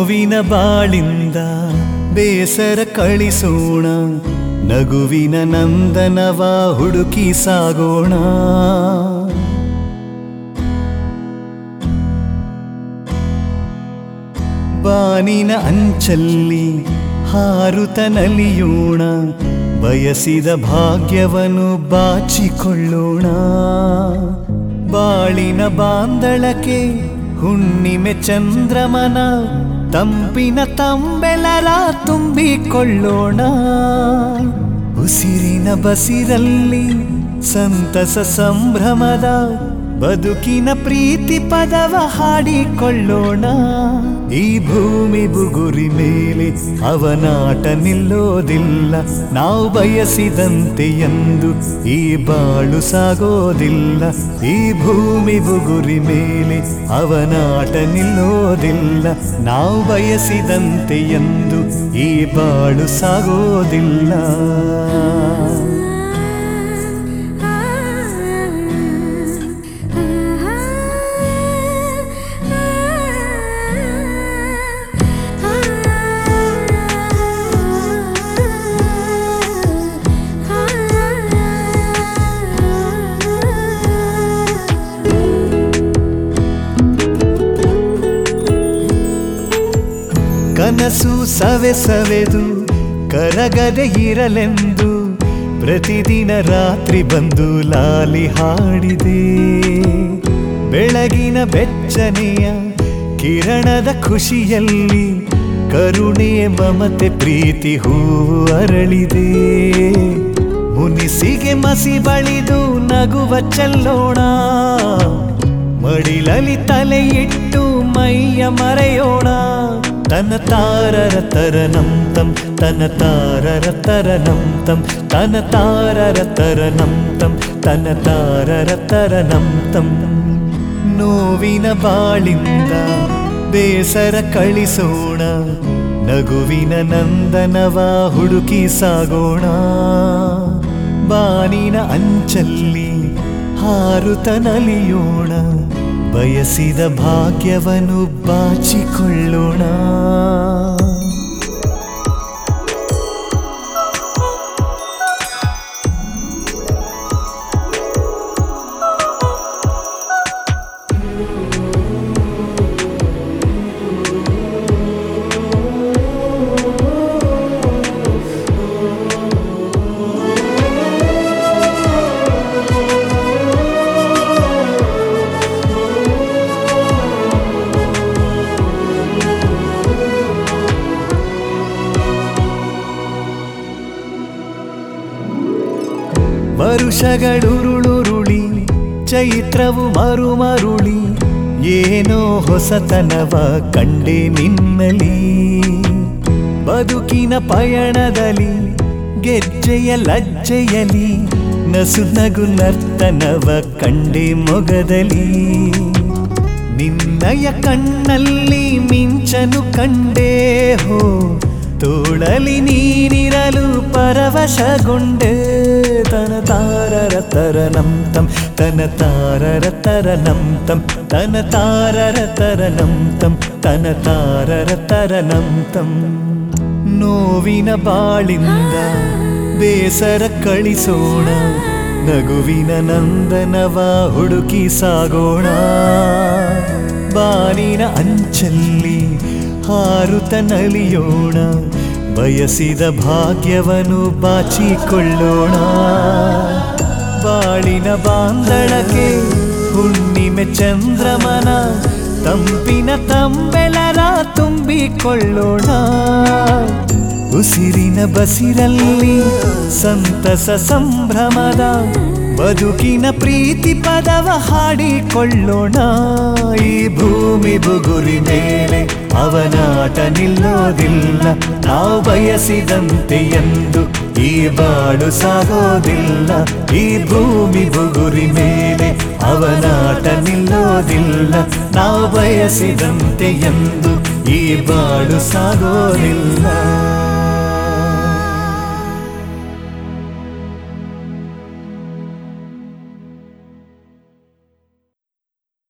ನೋವಿನ ಬಾಳಿಂದ ಬೇಸರ ಕಳಿಸೋಣ ನಗುವಿನ ನಂದನವ ಹುಡುಕಿ ಸಾಗೋಣ ಬಾನಿನ ಅಂಚಲ್ಲಿ ಹಾರುತ ನಲಿಯೋಣ ಬಯಸಿದ ಭಾಗ್ಯವನ್ನು ಬಾಚಿಕೊಳ್ಳೋಣ ಬಾಳಿನ ಬಾಂದಳಕ್ಕೆ ಹುಣ್ಣಿಮೆ ಚಂದ್ರಮನ ತಂಪಿನ ತಂಬೆಲರ ತುಂಬಿಕೊಳ್ಳೋಣ ಉಸಿರಿನ ಬಸಿರಲ್ಲಿ ಸಂತಸ ಸಂಭ್ರಮದ ಬದುಕಿನ ಪ್ರೀತಿ ಪದವ ಹಾಡಿಕೊಳ್ಳೋಣ ಈ ಭೂಮಿ ಬುಗುರಿ ಮೇಲೆ ಅವನಾಟ ನಿಲ್ಲೋದಿಲ್ಲ ನಾವು ಬಯಸಿದಂತೆ ಎಂದು ಈ ಬಾಳು ಸಾಗೋದಿಲ್ಲ ಈ ಭೂಮಿ ಬುಗುರಿ ಮೇಲೆ ಅವನಾಟ ನಿಲ್ಲೋದಿಲ್ಲ ನಾವು ಬಯಸಿದಂತೆ ಎಂದು ಈ ಬಾಳು ಸಾಗೋದಿಲ್ಲ ಕನಸು ಸವೆ ಸವೆದು ಕರಗದೆ ಇರಲೆಂದು ಪ್ರತಿದಿನ ರಾತ್ರಿ ಬಂದು ಲಾಲಿ ಹಾಡಿದೆ ಬೆಳಗಿನ ಬೆಚ್ಚನೆಯ ಕಿರಣದ ಖುಷಿಯಲ್ಲಿ ಕರುಣೆಯ ಮಮತೆ ಪ್ರೀತಿ ಹೂವು ಅರಳಿದೆ ಮುನಿಸಿಗೆ ಮಸಿ ಬಳಿದು ನಗುವ ಚೆಲ್ಲೋಣ ಮಡಿಲಲಿ ತಲೆ ಇಟ್ಟು ಮೈಯ ಮರೆಯೋಣ ತನ ತಾರರ ತರನಂತಂ ತನ ತಾರರ ತರನಂತಂ ತನ ತಾರರ ತರನಂತಂ ತನ ತಾರರ ತರನಂತಂ ನೋವಿನ ಬಾಳಿಂದ ಬೇಸರ ಕಳಿಸೋಣ ನಗುವಿನ ನಂದನವ ಹುಡುಕಿ ಸಾಗೋಣ ಬಾನಿನ ಅಂಚಲ್ಲಿ ಹಾರುತ ನಲಿಯೋಣ ಬಯಸಿದ ಭಾಗ್ಯವನ್ನು ಬಾಚಿಕೊಳ್ಳೋಣ ವರುಷಗಳುರುಳುರುಳಿ ಚೈತ್ರವು ಮರುಮರುಳಿ ಏನೋ ಹೊಸತನವ ಕಂಡೆ ನಿನ್ನಲಿ ಬದುಕಿನ ಪಯಣದಲ್ಲಿ ಗೆಜ್ಜೆಯ ಲಜ್ಜೆಯಲಿ ನಸು ನಗು ನರ್ತನವ ಕಂಡೆ ಮೊಗದಲ್ಲಿ ನಿನ್ನಯ ಕಣ್ಣಲ್ಲಿ ಮಿಂಚನು ಕಂಡೇ ಹೋ ತೋಳಲಿ ನೀನಿರಲು ಪರವಶಗೊಂಡೆ ತನ ತಾರರ ತರನಂತಂ ತನ ತಾರರ ತರನಂತಂ ತನ ತಾರರ ತರನಂತಂ ತನ ತಾರರ ತರನಂತಂ ನೋವಿನ ಬಾಳಿಂದ ಬೇಸರ ಕಳಿಸೋಣ ನಗುವಿನ ನಂದನವ ಹುಡುಕಿ ಸಾಗೋಣ ಬಾನಿನ ಅಂಚಲ್ಲಿ ಹಾರುತ ನಲಿಯೋಣ ಬಯಸಿದ ಭಾಗ್ಯವನ್ನು ಬಾಚಿಕೊಳ್ಳೋಣ ಬಾಳಿನ ಬಾಂದಳಕ್ಕೆ ಹುಣ್ಣಿಮೆ ಚಂದ್ರಮನ ತಂಪಿನ ತಂಬೆಲರ ತುಂಬಿಕೊಳ್ಳೋಣ ಉಸಿರಿನ ಬಸಿರಲ್ಲಿ ಸಂತಸ ಸಂಭ್ರಮದ ಬದುಕಿನ ಪ್ರೀತಿ ಪದವ ಹಾಡಿಕೊಳ್ಳೋಣ ಈ ಭೂಮಿ ಬುಗುರಿ ಮೇಲೆ ಅವನಾಟ ನಿಲ್ಲೋದಿಲ್ಲ ನಾವು ಬಯಸಿದಂತೆ ಎಂದು ಈ ಬಾಳು ಸಾಗೋದಿಲ್ಲ ಈ ಭೂಮಿ ಬುಗುರಿ ಮೇಲೆ ಅವನಾಟ ನಿಲ್ಲೋದಿಲ್ಲ ನಾವು ಬಯಸಿದಂತೆ ಎಂದು ಈ ಬಾಳು ಸಾಗೋದಿಲ್ಲ